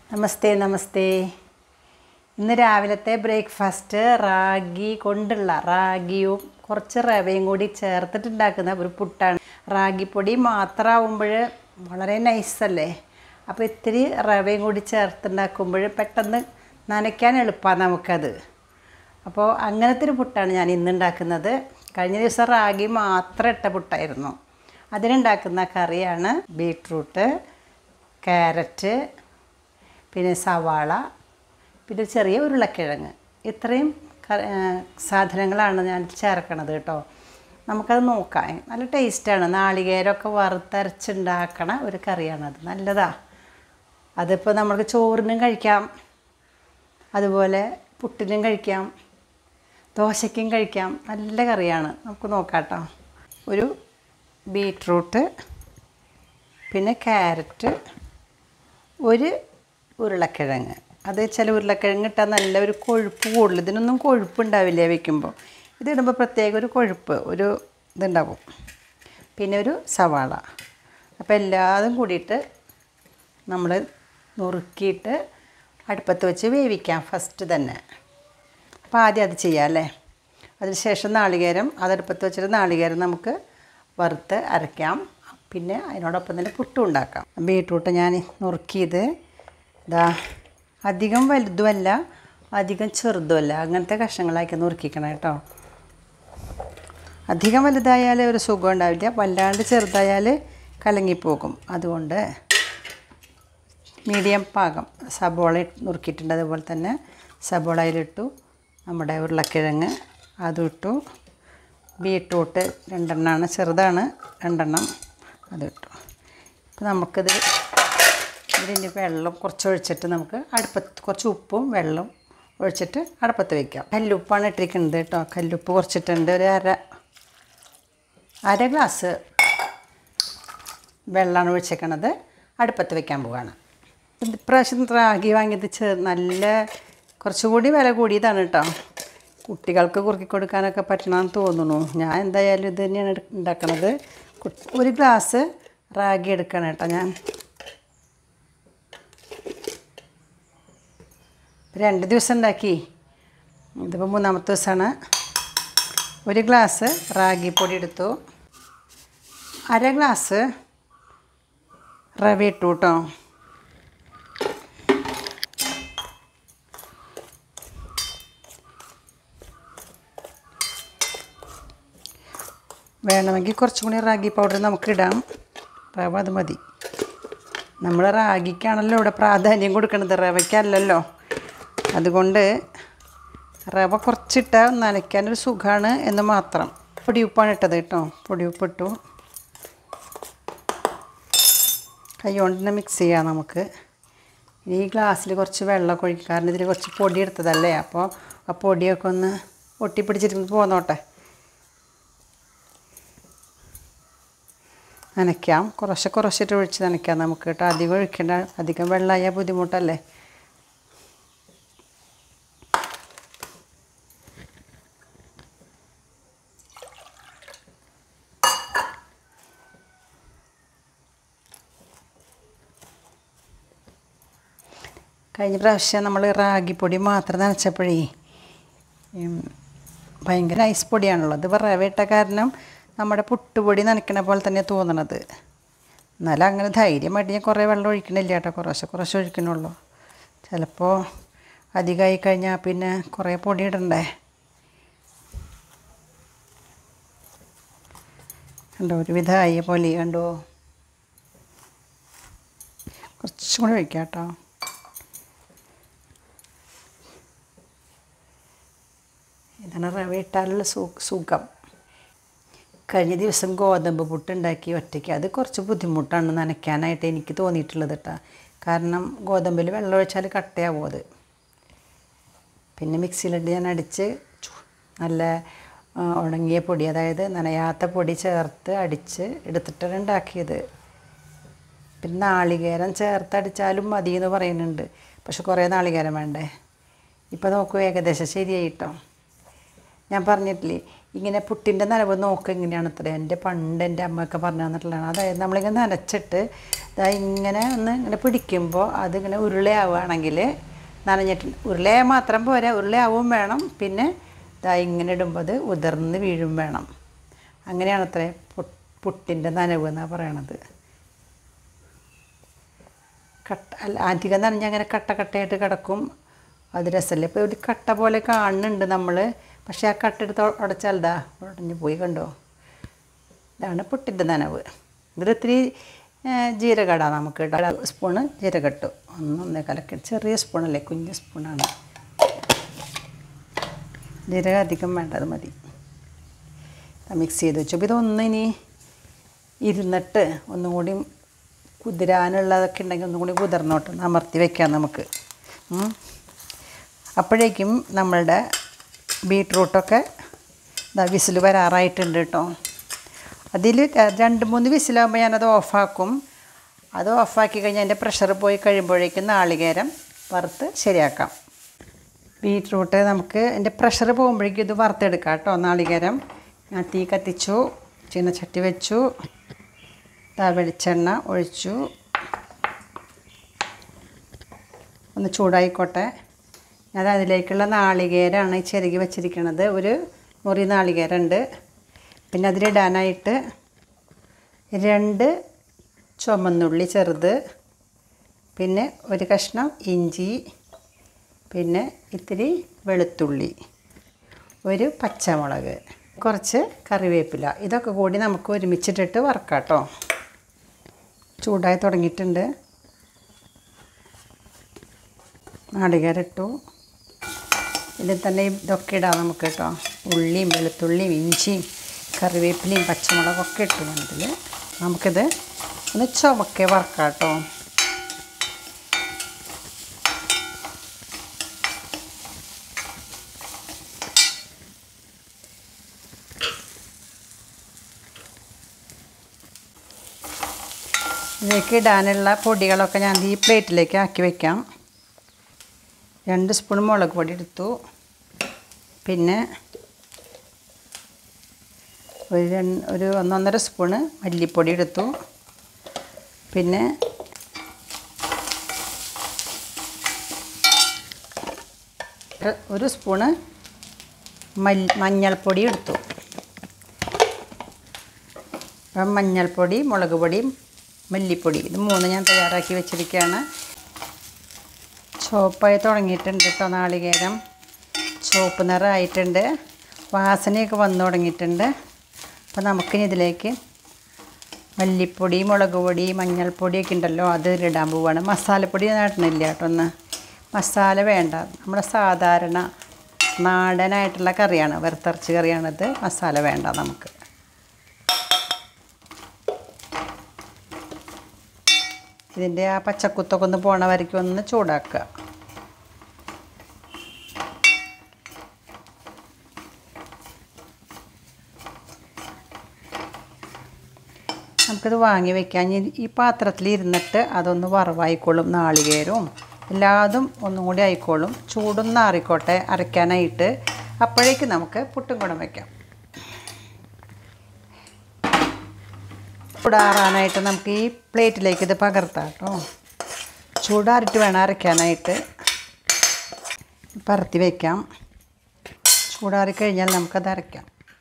നമസ്തേ നമസ്തേ ഇന്ന് രാവിലത്തെ ബ്രേക്ക്ഫാസ്റ്റ് റാഗി കൊണ്ടുള്ള റാഗിയും കുറച്ച് റവയും കൂടി ചേർത്തിട്ടുണ്ടാക്കുന്ന ഒരു പുട്ടാണ് റാഗിപ്പൊടി മാത്രമാവുമ്പോൾ വളരെ നൈസല്ലേ അപ്പോൾ ഇത്തിരി റവയും കൂടി ചേർത്തുണ്ടാക്കുമ്പോൾ പെട്ടെന്ന് നനയ്ക്കാൻ എളുപ്പമാണ് നമുക്കത് അപ്പോൾ അങ്ങനത്തെ ഒരു പുട്ടാണ് ഞാൻ ഇന്ന് ഉണ്ടാക്കുന്നത് കഴിഞ്ഞ ദിവസം റാഗി മാത്രം ഇട്ട പുട്ടായിരുന്നു അതിനുണ്ടാക്കുന്ന കറിയാണ് ബീട്രൂട്ട് ക്യാരറ്റ് പിന്നെ സവാള പിന്നെ ചെറിയ ഉരുളക്കിഴങ്ങ് ഇത്രയും ക- ആ, സാധനങ്ങളാണ് ഞാൻ ചേർക്കണത് കേട്ടോ നമുക്കത് നോക്കാം നല്ല ടേസ്റ്റാണ് നാളികേരമൊക്കെ വറുത്തരച്ചുണ്ടാക്കണ ഒരു കറിയാണത് നല്ലതാ അതിപ്പോൾ നമുക്ക് ചോറിനും കഴിക്കാം അതുപോലെ പുട്ടിനും കഴിക്കാം ദോശയ്ക്കും കഴിക്കാം നല്ല കറിയാണ് നമുക്ക് നോക്കാം കേട്ടോ ഒരു ബീട്രൂട്ട് പിന്നെ ക്യാരറ്റ് ഒരു ഉരുളക്കിഴങ്ങ് അത് ചില ഉരുളക്കിഴങ്ങ് ഇട്ടാൽ നല്ല ഒരു കൊഴുപ്പ് കൂടുതൽ ഇതിനൊന്നും കൊഴുപ്പുണ്ടാവില്ല വെക്കുമ്പോൾ ഇതിടുമ്പോൾ പ്രത്യേക ഒരു കൊഴുപ്പ് ഒരു ഇതുണ്ടാവും പിന്നെ ഒരു സവാള അപ്പോൾ എല്ലാതും കൂടിയിട്ട് നമ്മൾ നുറുക്കിയിട്ട് അടുപ്പത്ത് വെച്ച് വേവിക്കാം ഫസ്റ്റ് തന്നെ അപ്പോൾ ആദ്യം അത് ചെയ്യാം അല്ലേ അതിനുശേഷം നാളികേരം അതടുപ്പത്ത് വെച്ചിട്ട് നാളികേരം നമുക്ക് വറുത്ത് അരയ്ക്കാം പിന്നെ അതിനോടൊപ്പം തന്നെ പുട്ടും ഉണ്ടാക്കാം ബീട്രൂട്ട് ഞാൻ നുറുക്കിയത് ഇതാ അധികം വലുതുമല്ല അധികം ചെറുതുമല്ല അങ്ങനത്തെ കഷ്ണങ്ങളാക്കി നുറുക്കിക്കണം കേട്ടോ അധികം വലുതായാൽ ഒരു സുഖം ഉണ്ടാവില്ല വല്ലാണ്ട് ചെറുതായാൽ കലങ്ങിപ്പോകും അതുകൊണ്ട് മീഡിയം പാകം സബോള ഇട്ട് നുറുക്കിയിട്ടുണ്ട് അതുപോലെ തന്നെ സബോള അതിലിട്ടു നമ്മുടെ ഉരുളക്കിഴങ്ങ് അതും ഇട്ടു ബീട്രൂട്ട് രണ്ടെണ്ണമാണ് ചെറുതാണ് രണ്ടെണ്ണം അതിട്ടു അപ്പോൾ നമുക്കിത് ഇതിൻ്റെ വെള്ളം കുറച്ച് ഒഴിച്ചിട്ട് നമുക്ക് അടുപ്പത്ത് കുറച്ച് ഉപ്പും വെള്ളം ഒഴിച്ചിട്ട് അടുപ്പത്ത് വയ്ക്കാം കല്ലുപ്പാണ് ഇട്ടിരിക്കുന്നത് കേട്ടോ കല്ലുപ്പ് കുറച്ചിട്ടുണ്ട് ഒരു അര അര ഗ്ലാസ് വെള്ളമാണ് ഒഴിച്ചേക്കണത് അടുപ്പത്ത് വെക്കാൻ പോവാണ് ഇപ്രാവശ്യം റാഗി വാങ്ങിയത് ചെ നല്ല കുറച്ചുകൂടി വില കൂടിയതാണ് കേട്ടോ കുട്ടികൾക്ക് കുറുക്കി കൊടുക്കാനൊക്കെ പറ്റണമെന്ന് തോന്നുന്നു ഞാൻ എന്തായാലും ഇത് തന്നെയാണ് എടു- ഉണ്ടാക്കണത് കു- ഒരു ഗ്ലാസ് റാഗി എടുക്കണം കേട്ടോ ഞാൻ രണ്ട് ദിവസം ഉണ്ടാക്കി ഇതിപ്പോൾ മൂന്നാമത്തെ ദിവസമാണ് ഒരു ഗ്ലാസ് റാഗി പൊടി എടുത്തു അര ഗ്ലാസ് റവ ഇട്ടു കേട്ടോ വേണമെങ്കിൽ കുറച്ചും കൂടി റാഗി പൗഡർ നമുക്ക് ഇടാം റവ അത് മതി നമ്മൾ റാഗിക്കാണല്ലോ ഇവിടെ പ്രാധാന്യം കൊടുക്കുന്നത് റവയ്ക്കല്ലല്ലോ അതുകൊണ്ട് റവ കുറച്ചിട്ടാൽ നനയ്ക്കാനൊരു സുഖമാണ് എന്ന് മാത്രം പൊടിയുപ്പാണ് ഇട്ടത് കേട്ടോ പൊടിയുപ്പ് ഇട്ടു കൈ കൊണ്ട് തന്നെ മിക്സ് ചെയ്യാം നമുക്ക് ഇനി ഈ ഗ്ലാസ്സിൽ കുറച്ച് വെള്ളമൊക്കെ ഒഴിക്കും കാരണം ഇതിൽ കുറച്ച് പൊടി എടുത്തതല്ലേ അപ്പോൾ ആ പൊടിയൊക്കെ ഒന്ന് ഒട്ടിപ്പിടിച്ചിട്ട് പോന്നോട്ടെ നനയ്ക്കാം കുറച്ച് കുറച്ചിട്ട് ഒഴിച്ച് നനയ്ക്കാം നമുക്ക് കേട്ടോ അധികം ഒഴിക്കേണ്ട അധികം വെള്ളമായാൽ ബുദ്ധിമുട്ടല്ലേ കഴിഞ്ഞ പ്രാവശ്യം നമ്മൾ റാഗിപ്പൊടി മാത്രം നനച്ചപ്പോഴേ ഉം, ഭയങ്കര ഐസ് പൊടിയാണുള്ളത് ഇപ്പോൾ റവ ഇട്ട കാരണം നമ്മുടെ പുട്ടുപൊടി നനയ്ക്കണ പോലെ തന്നെ തോന്നണത് എന്നാലും അങ്ങനെ ധൈര്യമായിട്ട് ഞാൻ കുറേ വെള്ളം ഒഴിക്കണില്ല കേട്ടോ കുറേശ്ശെ കുറേശ്ശെ ഒഴിക്കണുള്ളൂ ചിലപ്പോൾ അധികമായി കഴിഞ്ഞാൽ പിന്നെ കുറേ പൊടി ഇടണ്ടേ കണ്ടോ ഒരു വിധമായ പോലെ കണ്ടോ കുറച്ചും കൂടി ഒഴിക്കാം കേട്ടോ ഇതാണ് റവ ഇട്ടാലുള്ള സു സുഖം കഴിഞ്ഞ ദിവസം ഗോതമ്പ് പുട്ടുണ്ടാക്കി ഒറ്റയ്ക്ക് അത് കുറച്ച് ബുദ്ധിമുട്ടാണ് നനയ്ക്കാനായിട്ട് എനിക്ക് തോന്നിയിട്ടുള്ളത് കേട്ടോ കാരണം ഗോതമ്പിൽ വെള്ളം ഒഴിച്ചാൽ കട്ടയാവും അത് പിന്നെ മിക്സിയിലിട്ട് ഞാൻ അടിച്ച് ചു- നല്ല ആ, ഉണങ്ങിയ പൊടി അതായത് നനയാത്ത പൊടി ചേർത്ത് അടിച്ച് എടുത്തിട്ടാണ് ഉണ്ടാക്കിയത് പിന്നെ നാളികേരം ചേർത്ത് അടിച്ചാലും മതി എന്ന് പറയുന്നുണ്ട് പക്ഷെ കുറേ നാളികേരം വേണ്ടേ ഇപ്പോൾ നോക്കൂ ഏകദേശം ശരിയായിട്ടോ ഞാൻ പറഞ്ഞിട്ടില്ലേ ഇങ്ങനെ പുട്ടിൻ്റെ നനവ് നോക്കുക ഇങ്ങനെയാണ് അത്ര എൻ്റെ പണ്ട് എൻ്റെ അമ്മയൊക്കെ പറഞ്ഞു തന്നിട്ടുള്ളതാണ് അതായത് നമ്മളിങ്ങനെ നനച്ചിട്ട് ഇതാ ഇങ്ങനെ ഒന്ന് ഇങ്ങനെ പിടിക്കുമ്പോൾ അതിങ്ങനെ ഉരുളയാവുകയാണെങ്കിൽ നനഞ്ഞിട്ട് ഉരുളയായ മാത്രം പോരാ ഉരുളയാവും വേണം പിന്നെ ഇതാ ഇങ്ങനെ ഇടുമ്പോൾ അത് ഉതിർന്ന് വീഴും വേണം അങ്ങനെയാണ് അത്ര പുട്ടിൻ്റെ നനവ് എന്നാണ് പറയണത് കട്ട അല്ല അധികം നനഞ്ഞ് അങ്ങനെ കട്ട കട്ടയായിട്ട് കിടക്കും അത് രസമല്ലേ ഇപ്പോൾ ഒരു കട്ട പോലെ കാണുന്നുണ്ട് നമ്മൾ പക്ഷേ ആ കട്ട എടുത്ത് ഉടച്ചാൽ ഇതാ ഉടഞ്ഞു പോയി കണ്ടോ ഇതാണ് പുട്ടിൻ്റെ നനവ് ഇതിൽ ഇത്തിരി ജീരകട നമുക്ക് ഇടാം സ്പൂണ് ജീരകട്ടു ഒന്നൊന്നേ കലക്കി ചെറിയ സ്പൂണല്ലേ കുഞ്ഞ് സ്പൂണാണ് ജീരകം അധികം വേണ്ട അത് മതി മിക്സ് ചെയ്ത് വെച്ചു അപ്പോൾ ഇതൊന്ന് ഇനി ഇരുന്നിട്ട് ഒന്നും കൂടി കുതിരാനുള്ളതൊക്കെ ഉണ്ടെങ്കിൽ ഒന്നും കൂടി കുതിർന്നോട്ട് അമർത്തി വെക്കാം നമുക്ക് ഉം. അപ്പോഴേക്കും നമ്മളുടെ ബീട്രൂട്ടൊക്കെ ഇതാ വിസിൽ വരാറായിട്ടുണ്ട് കേട്ടോ അതിൽ രണ്ട് മൂന്ന് വിസിലാകുമ്പോൾ ഞാനത് ഓഫാക്കും അത് ഓഫാക്കി കഴിഞ്ഞാൽ അതിൻ്റെ പ്രഷർ പോയി കഴിയുമ്പോഴേക്കും നാളികേരം വറുത്ത് ശരിയാക്കാം ബീട്രൂട്ട് നമുക്ക് എൻ്റെ പ്രഷർ പോകുമ്പോഴേക്കും ഇത് വറുത്തെടുക്കാം കേട്ടോ നാളികേരം ഞാൻ തീ കത്തിച്ചു ചീനച്ചട്ടി വെച്ചു ദാ വെളിച്ചെണ്ണ ഒഴിച്ചു ഒന്ന് ചൂടായിക്കോട്ടെ ഞാൻ അതിലേക്കുള്ള നാളികേരമാണ് ഈ ചെരുകി വെച്ചിരിക്കുന്നത് ഒരു മുറി നാളികേരമുണ്ട് പിന്നെ അതിലിടാനായിട്ട് രണ്ട് ചുമന്നുള്ളി ചെറുത് പിന്നെ ഒരു കഷ്ണം ഇഞ്ചി പിന്നെ ഇത്തിരി വെളുത്തുള്ളി ഒരു പച്ചമുളക് കുറച്ച് കറിവേപ്പില ഇതൊക്കെ കൂടി നമുക്ക് ഒരുമിച്ചിട്ടിട്ട് വറക്കാം കേട്ടോ ചൂടായി തുടങ്ങിയിട്ടുണ്ട് നാളികേരിട്ടു ഇതിൽ തന്നെ ഇതൊക്കെ ഇടാം നമുക്ക് കേട്ടോ ഉള്ളിയും വെളുത്തുള്ളിയും ഇഞ്ചിയും കറിവേപ്പിലയും പച്ചമുളകൊക്കെ ഇട്ടു ഇതിൽ നമുക്കിത് ഒന്ന് ചുമക്കെ വറക്കാം കേട്ടോ ഇതിലേക്ക് ഇടാനുള്ള പൊടികളൊക്കെ ഞാൻ ഈ പ്ലേറ്റിലേക്ക് ആക്കി വയ്ക്കാം രണ്ട് സ്പൂൺ മുളക് പൊടി എടുത്തു പിന്നെ ഒരു രണ്ട് ഒരു ഒന്നൊന്നര സ്പൂണ് മല്ലിപ്പൊടി എടുത്തു പിന്നെ ഒരു- ഒരു സ്പൂണ് മല്ലി മഞ്ഞൾപ്പൊടി എടുത്തു അപ്പം മഞ്ഞൾപ്പൊടി മുളക് പൊടി മല്ലിപ്പൊടി ഇത് മൂന്ന് ഞാൻ തയ്യാറാക്കി വെച്ചിരിക്കുകയാണ് ചുവപ്പായി തുടങ്ങിയിട്ടുണ്ട് കേട്ടോ നാളികേരം ചുവപ്പ് നിറമായിട്ടുണ്ട് വാസനയൊക്കെ വന്നു തുടങ്ങിയിട്ടുണ്ട് അപ്പോൾ നമുക്കിനി ഇതിലേക്ക് മല്ലിപ്പൊടി മുളക് പൊടി മഞ്ഞൾപ്പൊടിയൊക്കെ ഉണ്ടല്ലോ അത് ഇടാൻ പോവുകയാണ് മസാലപ്പൊടി ഞാൻ ഇടണില്ല കേട്ടോ ഒന്ന് മസാല വേണ്ട നമ്മുടെ സാധാരണ നാടനായിട്ടുള്ള കറിയാണ് വറുത്തറച്ചി കറിയാണിത് മസാല വേണ്ട നമുക്ക് ഇതിൻ്റെ ആ പച്ചക്കുത്തൊക്കെ ഒന്ന് പോണ വരയ്ക്കും ഒന്ന് ചൂടാക്കുക നമുക്കിത് വാങ്ങി വെക്കാം ഇനി ഈ പാത്രത്തിൽ ഇരുന്നിട്ട് അതൊന്ന് വറവായിക്കോളും നാളികേരവും എല്ലാതും ഒന്നും കൂടി ആയിക്കോളും ചൂടൊന്ന് ആറിക്കോട്ടെ അരയ്ക്കാനായിട്ട് അപ്പോഴേക്ക് നമുക്ക് പുട്ടും കുടം വയ്ക്കാം ചൂടാറാനായിട്ട് നമുക്ക് ഈ പ്ലേറ്റിലേക്ക് ഇത് പകർത്താം കേട്ടോ ചൂടാറിട്ട് വേണം അരയ്ക്കാനായിട്ട് പരത്തി വയ്ക്കാം ചൂടാറി കഴിഞ്ഞാൽ നമുക്കത് അരയ്ക്കാം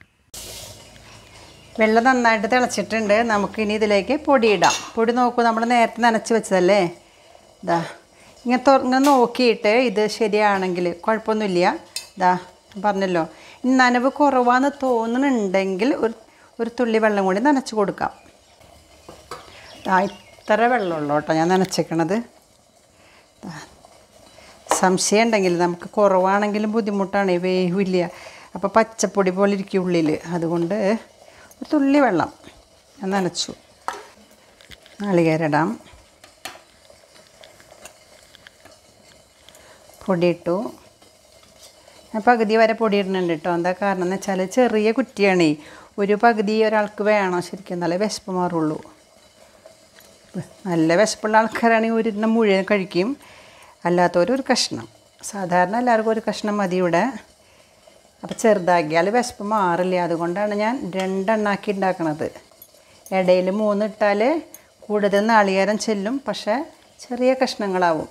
വെള്ളം നന്നായിട്ട് തിളച്ചിട്ടുണ്ട് നമുക്കിനി ഇതിലേക്ക് പൊടി ഇടാം പൊടി നോക്കൂ നമ്മൾ നേരത്തെ നനച്ച് വെച്ചതല്ലേ ഇതാ ഇങ്ങനെ തുറ ഇങ്ങനെ നോക്കിയിട്ട് ഇത് ശരിയാണെങ്കിൽ കുഴപ്പമൊന്നുമില്ല ഇതാ പറഞ്ഞല്ലോ ഇനി നനവ് കുറവാന്ന് തോന്നുന്നുണ്ടെങ്കിൽ ഒരു ഒരു തുള്ളി വെള്ളം കൂടി നനച്ച് കൊടുക്കാം ആ ഇത്ര വെള്ളമുള്ളൂ കേട്ടോ ഞാൻ നനച്ചേക്കണത് ദാ. സംശയം ഉണ്ടെങ്കിൽ നമുക്ക് കുറവാണെങ്കിലും ബുദ്ധിമുട്ടാണ് വേവില്ല അപ്പോൾ പച്ചപ്പൊടി പോലെ ഇരിക്കും ഉള്ളിൽ അതുകൊണ്ട് ഒരു തുള്ളി വെള്ളം ഞാൻ നനച്ചു നാളികേരിടാം പൊടിയിട്ടു ഞാൻ പകുതി വരെ പൊടി ഇടുന്നുണ്ട് കേട്ടോ എന്താ കാരണം എന്ന് വെച്ചാൽ ചെറിയ കുറ്റിയാണേ ഒരു പകുതി ഒരാൾക്ക് വേണം ശരിക്കും എന്നാലേ വിശപ്പ് മാറുള്ളൂ നല്ല വിശപ്പുള്ള ആൾക്കാരാണെങ്കിൽ ഒരു എണ്ണം മുഴുവൻ കഴിക്കും അല്ലാത്തവർ ഒരു കഷ്ണം സാധാരണ എല്ലാവർക്കും ഒരു കഷ്ണം മതി ഇവിടെ അപ്പോൾ ചെറുതാക്കിയാൽ വിശപ്പ് മാറില്ല അതുകൊണ്ടാണ് ഞാൻ രണ്ടെണ്ണാക്കി ഉണ്ടാക്കണത് ഇടയിൽ മൂന്ന് ഇട്ടാൽ കൂടുതൽ നാളികേരം ചെല്ലും പക്ഷേ ചെറിയ കഷ്ണങ്ങളാവും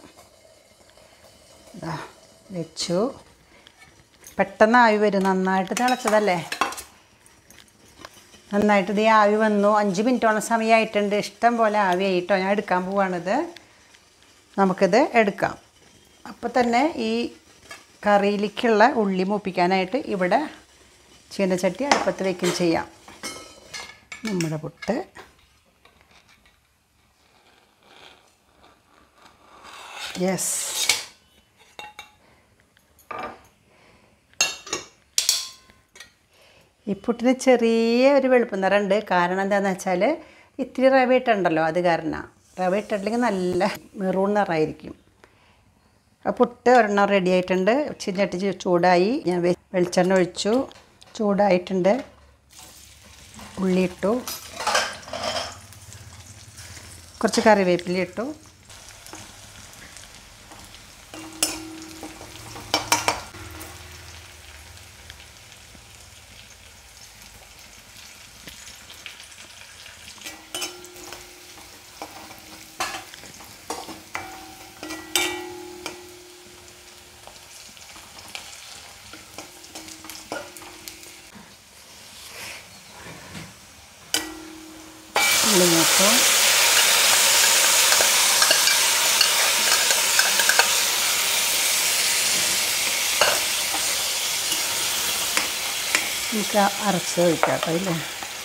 ദാ വെച്ചു പെട്ടെന്ന് ആവി വരും നന്നായിട്ട് തിളച്ചതല്ലേ നന്നായിട്ട് ഇത് ആവി വന്നു അഞ്ച് മിനിറ്റോളം സമയമായിട്ടുണ്ട് ഇഷ്ടം പോലെ ആവി ആയിട്ടോ ഞാൻ എടുക്കാൻ പോവാണിത് നമുക്കിത് എടുക്കാം അപ്പോൾ തന്നെ ഈ കറിയിലേക്കുള്ള ഉള്ളി മൂപ്പിക്കാനായിട്ട് ഇവിടെ ചീനച്ചട്ടി അടുപ്പത്ത് വയ്ക്കും ചെയ്യാം നമ്മുടെ പുട്ട് യെസ് ഈ പുട്ടിന് ചെറിയ ഒരു വെളുപ്പം നിറമുണ്ട് കാരണം എന്താണെന്ന് വെച്ചാൽ ഇത്തിരി റവ ഇട്ടുണ്ടല്ലോ അത് കാരണമാണ് റവ ഇട്ടിട്ടില്ലെങ്കിൽ നല്ല മെറൂൺ നിറമായിരിക്കും ആ പുട്ട് ഒരെണ്ണം റെഡി ആയിട്ടുണ്ട് ചിന്നട്ടി ചൂ- ചൂടായി ഞാൻ വെ- വെളിച്ചെണ്ണ ഒഴിച്ചു ചൂടായിട്ടുണ്ട് ഉള്ളി ഇട്ടു കുറച്ച് കറിവേപ്പില ഇട്ടു ഉള്ളി നോക്കൂ നമുക്ക് അരച്ച് ഒഴിക്കാം കേട്ടോ ഇല്ലേ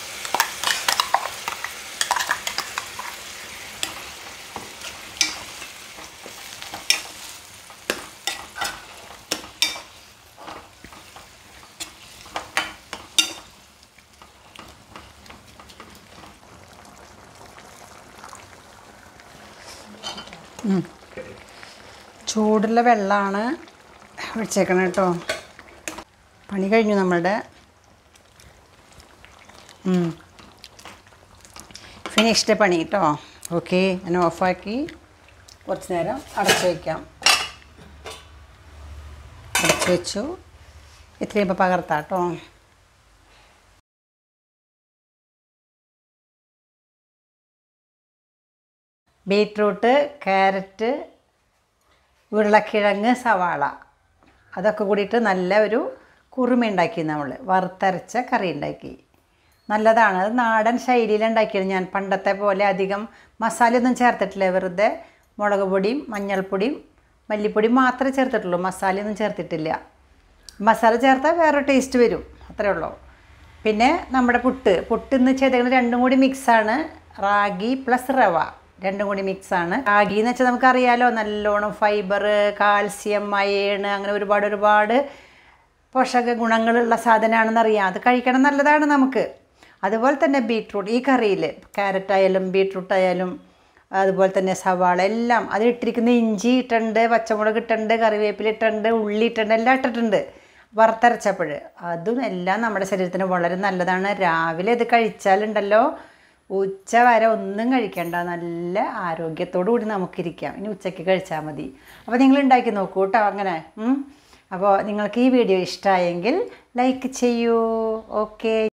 ചൂടുള്ള വെള്ളമാണ് ഒഴിച്ചേക്കണം കേട്ടോ പണി കഴിഞ്ഞു നമ്മളുടെ ഫിനിഷ്ഡ് പണി കേട്ടോ ഓക്കെ ഞാൻ ഓഫാക്കി കുറച്ച് നേരം അടച്ചു വയ്ക്കാം അടച്ചു വെച്ചു ഇത്രയും ഇപ്പോൾ പകർത്താം കേട്ടോ ബീട്രൂട്ട് ക്യാരറ്റ് ഉരുളക്കിഴങ്ങ് സവാള അതൊക്കെ കൂടിയിട്ട് നല്ല ഒരു കുറുമ ഉണ്ടാക്കി നമ്മൾ വറുത്തരച്ച കറി ഉണ്ടാക്കി നല്ലതാണ് അത് നാടൻ ശൈലിയിൽ ഉണ്ടാക്കിയത് ഞാൻ പണ്ടത്തെ പോലെ അധികം മസാലയൊന്നും ചേർത്തിട്ടില്ല വെറുതെ മുളക് പൊടിയും മഞ്ഞൾപ്പൊടിയും മല്ലിപ്പൊടിയും മാത്രമേ ചേർത്തിട്ടുള്ളൂ മസാലയൊന്നും ചേർത്തിട്ടില്ല മസാല ചേർത്താൽ വേറെ ടേസ്റ്റ് വരും അത്രേ ഉള്ളൂ പിന്നെ നമ്മുടെ പുട്ട് പുട്ട് എന്ന് ചെയ്തേക്കുന്നത് രണ്ടും കൂടി മിക്സാണ് റാഗി പ്ലസ് റവ രണ്ടും കൂടി മിക്സാണ് റാഗി എന്ന് വെച്ചാൽ നമുക്കറിയാലോ നല്ലോണം ഫൈബർ കാൽസ്യം അയേൺ അങ്ങനെ ഒരുപാട് ഒരുപാട് പോഷക ഗുണങ്ങളുള്ള സാധനമാണെന്നറിയാം അത് കഴിക്കണം നല്ലതാണ് നമുക്ക് അതുപോലെ തന്നെ ബീട്രൂട്ട് ഈ കറിയിൽ ക്യാരറ്റ് ആയാലും ബീട്രൂട്ട് ആയാലും അതുപോലെ തന്നെ സവാള എല്ലാം അതിലിട്ടിരിക്കുന്ന ഇഞ്ചി ഇട്ടുണ്ട് പച്ചമുളക് ഇട്ടുണ്ട് കറിവേപ്പില ഇട്ടുണ്ട് ഉള്ളി ഇട്ടുണ്ട് എല്ലാം ഇട്ടിട്ടുണ്ട് വറുത്തരച്ചപ്പോൾ അതും എല്ലാം നമ്മുടെ ശരീരത്തിന് വളരെ നല്ലതാണ് രാവിലെ ഇത് കഴിച്ചാലുണ്ടല്ലോ ഉച്ച വരെ ഒന്നും കഴിക്കണ്ട നല്ല ആരോഗ്യത്തോടു കൂടി നമുക്കിരിക്കാം ഇനി ഉച്ചയ്ക്ക് കഴിച്ചാൽ മതി അപ്പോൾ നിങ്ങൾ ഉണ്ടാക്കി നോക്കൂ കേട്ടോ അങ്ങനെ ഉം. അപ്പോൾ നിങ്ങൾക്ക് ഈ വീഡിയോ ഇഷ്ടമായെങ്കിൽ ലൈക്ക് ചെയ്യൂ ഓക്കെ